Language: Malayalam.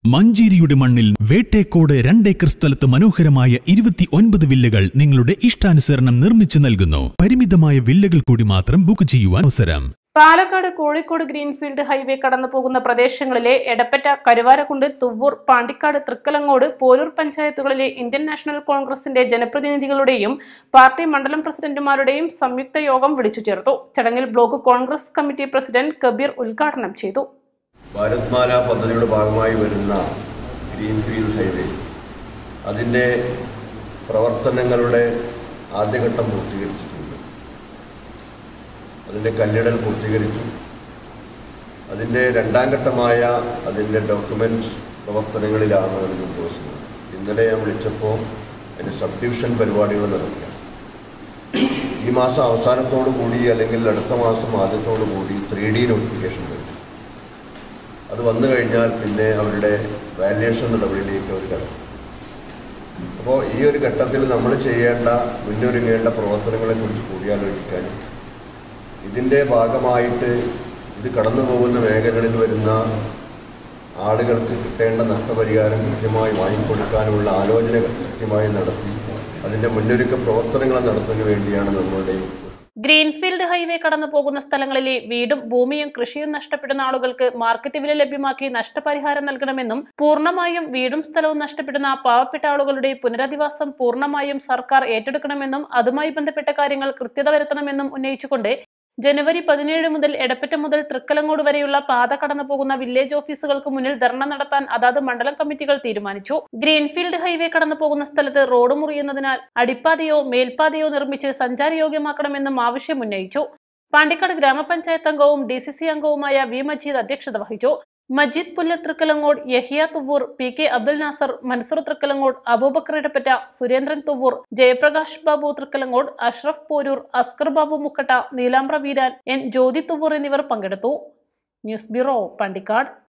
മഞ്ചേരിയുടെ മണ്ണിൽ വേട്ടേക്കോട് രണ്ടേക്കർ സ്ഥലത്ത് മനോഹരമായ ഇരുപത്തി ഒൻപത് വില്ലകൾ നിങ്ങളുടെ ഇഷ്ടാനുസരണം നിർമ്മിച്ചു നൽകുന്നു പരിമിതമായ വില്ലകൾ കൂടി മാത്രം ബുക്ക് ചെയ്യുവാൻ അവസരം പാലക്കാട് കോഴിക്കോട് ഗ്രീൻഫീൽഡ് ഹൈവേ കടന്നു പോകുന്ന പ്രദേശങ്ങളിലെ എടപ്പറ്റ കരുവാരക്കുണ്ട് തുവ്വൂർ പാണ്ടിക്കാട് തൃക്കലങ്ങോട് പോരൂർ പഞ്ചായത്തുകളിലെ ഇന്ത്യൻ നാഷണൽ കോൺഗ്രസിന്റെ ജനപ്രതിനിധികളുടെയും പാർട്ടി മണ്ഡലം പ്രസിഡന്റുമാരുടെയും സംയുക്ത യോഗം വിളിച്ചു ചേർത്തു ചടങ്ങിൽ block Congress committee president Kabeer ഉദ്ഘാടനം ചെയ്തു ഭാരത്മാല പദ്ധതിയുടെ ഭാഗമായി വരുന്ന ഗ്രീൻഫീൽഡ് ഹൈവേ അതിൻ്റെ പ്രവർത്തനങ്ങളുടെ ആദ്യഘട്ടം പൂർത്തീകരിച്ചിട്ടുണ്ട് അതിൻ്റെ കല്ലിടൽ പൂർത്തീകരിച്ചു അതിൻ്റെ രണ്ടാം ഘട്ടമായ അതിൻ്റെ ഡോക്യുമെൻറ്റ്സ് പ്രവർത്തനങ്ങളിലാണ് അതിന് ഉദ്ദേശിക്കുന്നത് ഇന്നലെ ഞാൻ വിളിച്ചപ്പോൾ അതിൻ്റെ സബ് ഡിവിഷൻ പരിപാടികൾ നടക്കുക ഈ മാസം അവസാനത്തോടു കൂടി അല്ലെങ്കിൽ അടുത്ത മാസം ആദ്യത്തോടു കൂടി ത്രീ ഡി നോട്ടിഫിക്കേഷൻ വരും അത് വന്നു കഴിഞ്ഞാൽ പിന്നെ അവരുടെ വാല്യുവേഷൻ നടപടിയിലേക്ക് അവർ കടക്കും അപ്പോൾ ഈ ഒരു ഘട്ടത്തിൽ നമ്മൾ ചെയ്യേണ്ട മുന്നൊരുങ്ങേണ്ട പ്രവർത്തനങ്ങളെക്കുറിച്ച് കൂടിയാലോചിക്കാനും ഇതിൻ്റെ ഭാഗമായിട്ട് ഇത് കടന്നു പോകുന്ന മേഖലകളിൽ വരുന്ന ആളുകൾക്ക് കിട്ടേണ്ട നഷ്ടപരിഹാരം കൃത്യമായി വാങ്ങിക്കൊടുക്കാനുമുള്ള ആലോചനകൾ കൃത്യമായി നടത്തി അതിൻ്റെ മുന്നൊരുക്ക പ്രവർത്തനങ്ങൾ നടത്തുന്നതിന് വേണ്ടിയാണ് നമ്മളുടെ ഗ്രീൻഫീൽഡ് ഹൈവേ കടന്നു പോകുന്ന സ്ഥലങ്ങളിലെ വീടും ഭൂമിയും കൃഷിയും നഷ്ടപ്പെടുന്ന ആളുകൾക്ക് മാർക്കറ്റ് വില ലഭ്യമാക്കി നഷ്ടപരിഹാരം നൽകണമെന്നും പൂർണ്ണമായും വീടും സ്ഥലവും നഷ്ടപ്പെടുന്ന പാവപ്പെട്ട ആളുകളുടെ പുനരധിവാസം പൂർണ്ണമായും സർക്കാർ ഏറ്റെടുക്കണമെന്നും അതുമായി ബന്ധപ്പെട്ട കാര്യങ്ങൾ കൃത്യത വരുത്തണമെന്നും ഉന്നയിച്ചുകൊണ്ട് ജനുവരി പതിനേഴ് മുതൽ എടപ്പറ്റ മുതൽ തൃക്കലങ്ങോട് വരെയുള്ള പാത കടന്നു പോകുന്ന വില്ലേജ് ഓഫീസുകൾക്ക് മുന്നിൽ ധർണ നടത്താൻ അതാത് മണ്ഡലം കമ്മിറ്റികൾ തീരുമാനിച്ചു ഗ്രീൻഫീൽഡ് ഹൈവേ കടന്നു പോകുന്ന സ്ഥലത്ത് റോഡ് മുറിയുന്നതിനാൽ അടിപ്പാതയോ മേൽപ്പാതയോ നിർമ്മിച്ച് സഞ്ചാരയോഗ്യമാക്കണമെന്നും ആവശ്യം ഉന്നയിച്ചു പാണ്ടിക്കാട് ഗ്രാമപഞ്ചായത്ത് അംഗവും ഡി സി സി അംഗവുമായ വി മജീദ് അധ്യക്ഷത വഹിച്ചു Majeed Pullar Thrikkalangode Yahiya Thuvvur P K Abdul Nasar Mansoor Thrikkalangode Aboobacker Edappatta Surendran Thuvvur Jayaprakash Babu Thrikkalangode Ashraf Poroor Askar Babu Mukkatta Neelambra Veeran N Jyothi Thuvvur എന്നിവർ പങ്കെടുത്തു ന്യൂസ് ബ്യൂറോ പാണ്ടിക്കാട്